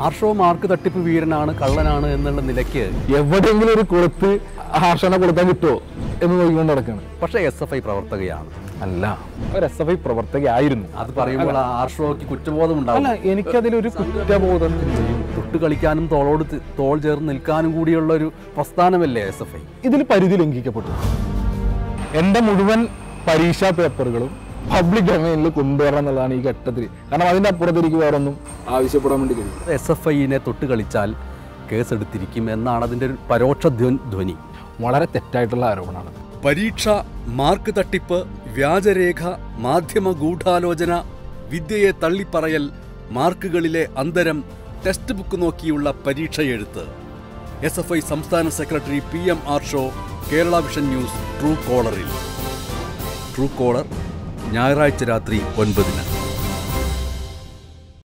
Arsho mark തട്ടിപ്പ് വീരനാണ് കള്ളനാണ് എന്നുള്ള നിലയ്ക്ക് എവിടെയെങ്കിലും ഒരു കുളത്ത് ആർഷണ കൊടുത്താൽ കിട്ടുമോ എന്ന് നോക്കിക്കൊണ്ട് നടക്കുകയാണ് പക്ഷേ എസ് എഫ് ഐ പ്രവർത്തകയാണ് അല്ല ഒരു എസ് എഫ് ഐ പ്രവർത്തകയായിരുന്നു അത് പറയുമ്പോൾ ആ ആർഷോയ്ക്ക് കുറ്റബോധം ഉണ്ടാവും അല്ല എനിക്കതിലൊരു കുറ്റബോധം തൊട്ട് കളിക്കാനും തോളോട് തി- തോൾ ചേർന്ന് നിൽക്കാനും കൂടിയുള്ള ഒരു പ്രസ്ഥാനമല്ലേ എസ് എഫ് ഐ ഇതിൽ പരിധി ലംഘിക്കപ്പെട്ടു എൻ്റെ മുഴുവൻ പരീക്ഷാ പേപ്പറുകളും പബ്ലിക് ഡൊമൈനിൽ കൊണ്ടുവരണം എന്നുള്ളതാണ് ഈ ഘട്ടത്തിൽ കാരണം അതിൻ്റെ അപ്പുറത്ത് എനിക്ക് വേറെ ഒന്നും ആവശ്യപ്പെടാൻ വേണ്ടി കഴിയും എസ് എഫ് ഐനെ തൊട്ട് കളിച്ചാൽ കേസെടുത്തിരിക്കും എന്നാണ് അതിൻ്റെ ഒരു പരോക്ഷ ധ്വ- ധ്വനി വളരെ തെറ്റായിട്ടുള്ള ആരോപണമാണ് പരീക്ഷ മാർക്ക് തട്ടിപ്പ് വ്യാജരേഖ മാധ്യമ ഗൂഢാലോചന വിദ്യയെ തള്ളിപ്പറയൽ മാർക്കുകളിലെ അന്തരം ടെക്സ്റ്റ് ബുക്ക് നോക്കിയുള്ള പരീക്ഷ എഴുത്ത് എസ് എഫ് ഐ സംസ്ഥാന secretary P M Arsho Kerala vision news true കോളറിൽ ട്രൂ കോളർ ഞായറാഴ്ച രാത്രി ഒൻപതിന്